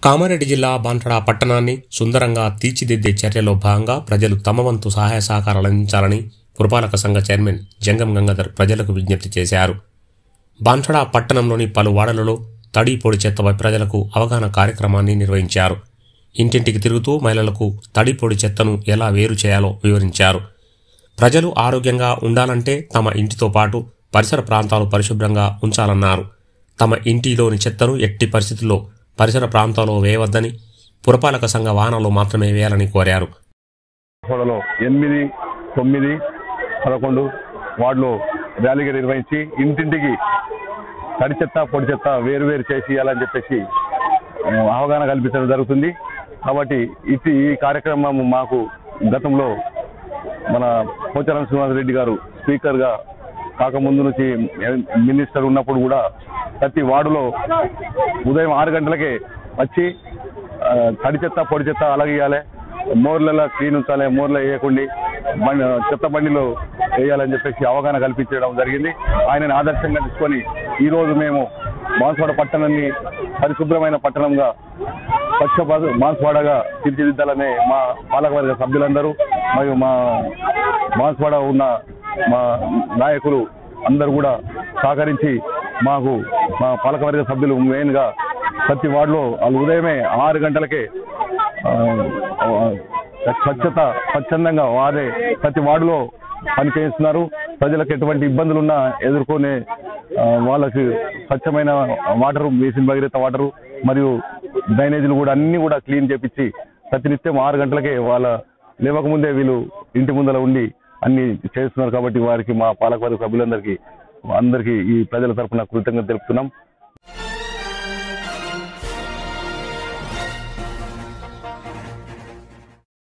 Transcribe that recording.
కామారెడ్డి జిల్లా బాన్సడా పట్టణాన్ని సుందరంగా తీర్చిదిద్దే చర్యలో భాగంగా ప్రజలు తమ వంతు సహాయ సహకారాలు అందించాలని పురపాలక సంఘ చైర్మన్ జంగం గంగాధర్ ప్రజలకు విజ్ఞప్తి చేశారు బాన్సడా పట్టణంలోని పలు వాడలలో తడి పొడి చెత్తపై ప్రజలకు అవగాహన కార్యక్రమాన్ని నిర్వహించారు ఇంటింటికి తిరుగుతూ మహిళలకు తడి పొడి చెత్తను ఎలా వేరు చేయాలో వివరించారు ప్రజలు ఆరోగ్యంగా ఉండాలంటే తమ ఇంటితో పాటు పరిసర ప్రాంతాలు పరిశుభ్రంగా ఉంచాలన్నారు తమ ఇంటిలోని చెత్తను ఎట్టి పరిస్థితుల్లో పరిసర ప్రాంతాల్లో వేయవద్దని పురపాలక సంఘ వాహనాల్లో మాత్రమే వేయాలని కోరారు సోడలో ఎనిమిది తొమ్మిది పదకొండు వార్డులో ర్యాలీగా నిర్వహించి ఇంటింటికి తడి చెత్త పొడి చెత్త వేరు వేరు చేసి ఇవ్వాలని చెప్పేసి ఆ, అవగాహన కల్పించడం జరుగుతుంది కాబట్టి ఇటు ఈ కార్యక్రమం మాకు గతంలో మన పోచారం శ్రీనివాస్ రెడ్డి గారు స్పీకర్గా కాకముందు నుంచి మినిస్టర్ ఉన్నప్పుడు కూడా ప్రతి వార్డులో ఉదయం ఆరు గంటలకే వచ్చి ఆ, తడి చెత్త పొడి చెత్త అలాగే ఇవ్వాలి మోర్లలో క్లీన్ ఉంచాలి మోర్లో వేయకుండా బండి చెత్త బండిలో వేయాలని చెప్పేసి అవగాహన కల్పించడం జరిగింది ఆయనని ఆదర్శంగా తీసుకొని ఈ రోజు మేము బాన్స్వాడ పట్టణాన్ని పరిశుభ్రమైన పట్టణంగా స్వచ్ఛ ప- బాన్స్వాడగా తీర్చిదిద్దాలనే మా పాలకవర్గ సభ్యులందరూ మరియు మా బాన్స్వాడ ఉన్న మా నాయకులు అందరూ కూడా సహకరించి మాకు మా పాలకవర్గ సభ్యులు మెయిన్గా ప్రతి వార్డులో వాళ్ళు ఉదయమే ఆరు గంటలకే ఆ, ఆ, స్వచ్ఛత స్వచ్ఛందంగా వారే ప్రతి వార్డులో పని చేస్తున్నారు ప్రజలకు ఎటువంటి ఇబ్బందులు ఉన్నా ఎదుర్కొనే ఆ, వాళ్ళకి స్వచ్ఛమైన వాటరు మేసిన భగీరథ వాటరు మరియు డ్రైనేజీలు కూడా అన్ని కూడా క్లీన్ చేపించి ప్రతినిత్యం ఆరు గంటలకే వాళ్ళ లేవకముందే వీళ్ళు ఇంటి ముందర ఉండి అన్ని చేస్తున్నారు కాబట్టి వారికి మా పాలకవర్గ సభ్యులందరికీ అందరికీ ఈ ప్రజల తరపున కృతజ్ఞత తెలుపుతున్నాం